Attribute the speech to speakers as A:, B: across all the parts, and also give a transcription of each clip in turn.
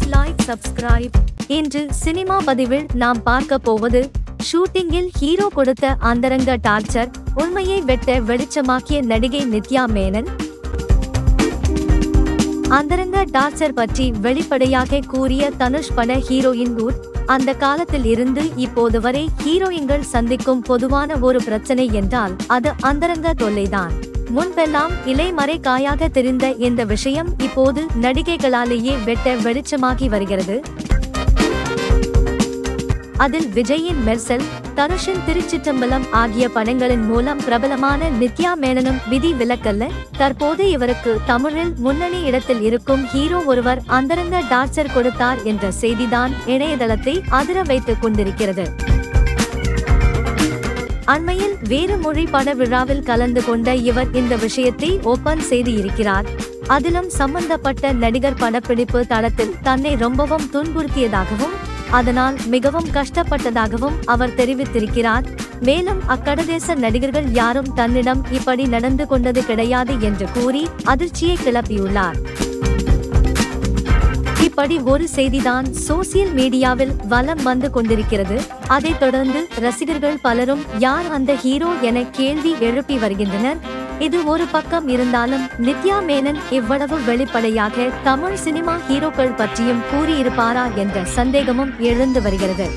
A: like subscribe இன்று cinema பதிவில் நாம் பார்க்க போவது ஷூட்டிங்கில் ஹீரோ கொடுத்த அந்தரங்க டார்ச்சர் உண்மையை வெட்ட வெளிச்சமாக்கிய நடிகை நித்யா மேனன் அந்தரங்க டார்ச்சர் பற்றி வெளிப்படையாக கூறிய தனுஷ் பட ஹீரோயின் ஊர் அந்த காலத்தில் இருந்து இப்போது வரை ஹீரோயின்கள் சந்திக்கும் பொதுவான ஒரு பிரச்சனை என்றால் அது அந்தரங்க தொல்லைதான் முன்பெல்லாம் இலைமறை காயாக தெரிந்த இந்த விஷயம் இப்போது நடிகைகளாலேயே வெட்ட வெளிச்சமாகி வருகிறது அதில் விஜயின் மெர்சல் தனுஷின் திருச்சிற்றம்பலம் ஆகிய படங்களின் மூலம் பிரபலமான நித்யா மேனனும் விதி விலக்கல்ல தற்போது இவருக்கு தமிழில் முன்னணி இடத்தில் இருக்கும் ஹீரோ ஒருவர் அந்தரங்க டார்ச்சர் கொடுத்தார் என்ற செய்திதான் இணையதளத்தை அதிர வைத்துக் கொண்டிருக்கிறது அண்மையில் வேறு மொழி பட விழாவில் கலந்து கொண்ட இவர் இந்த விஷயத்தை ஓபன் செய்து இருக்கிறார் அதிலும் சம்பந்தப்பட்ட நடிகர் படப்பிடிப்பு தளத்தில் தன்னை ரொம்பவும் துன்புறுத்தியதாகவும் அதனால் மிகவும் கஷ்டப்பட்டதாகவும் அவர் தெரிவித்திருக்கிறார் மேலும் அக்கடதேச நடிகர்கள் யாரும் தன்னிடம் இப்படி நடந்து கொண்டது கிடையாது என்று கூறி அதிர்ச்சியை கிளப்பியுள்ளார் இப்படி ஒரு செய்திதான் சோசியல் மீடியாவில் வலம் வந்து கொண்டிருக்கிறது அதைத் தொடர்ந்து ரசிகர்கள் பலரும் யார் அந்த ஹீரோ என கேள்வி எழுப்பி வருகின்றனர் இது ஒரு பக்கம் இருந்தாலும் நித்யா மேனன் இவ்வளவு வெளிப்படையாக தமிழ் சினிமா ஹீரோக்கள் பற்றியும் கூறியிருப்பாரா என்ற சந்தேகமும் எழுந்து வருகிறது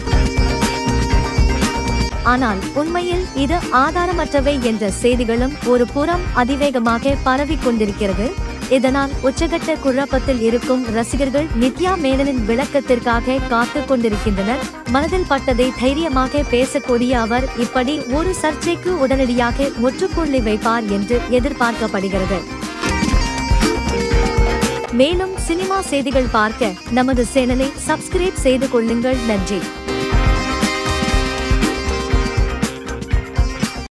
A: ஆனால் உண்மையில் இது ஆதாரமற்றவை என்ற செய்திகளும் ஒரு புறம் அதிவேகமாக பரவிக் கொண்டிருக்கிறது இதனால் உச்சகட்ட குழப்பத்தில் இருக்கும் ரசிகர்கள் நித்யா மேனனின் விளக்கத்திற்காக காத்துக் கொண்டிருக்கின்றனர் மனதில் பட்டதை தைரியமாக பேசக்கூடிய அவர் இப்படி ஒரு சர்ச்சைக்கு உடனடியாக முற்றுப்புள்ளி வைப்பார் என்று எதிர்பார்க்கப்படுகிறது மேலும் சினிமா செய்திகள் பார்க்க நமது சேனலை சப்ஸ்கிரைப் செய்து கொள்ளுங்கள் நன்றி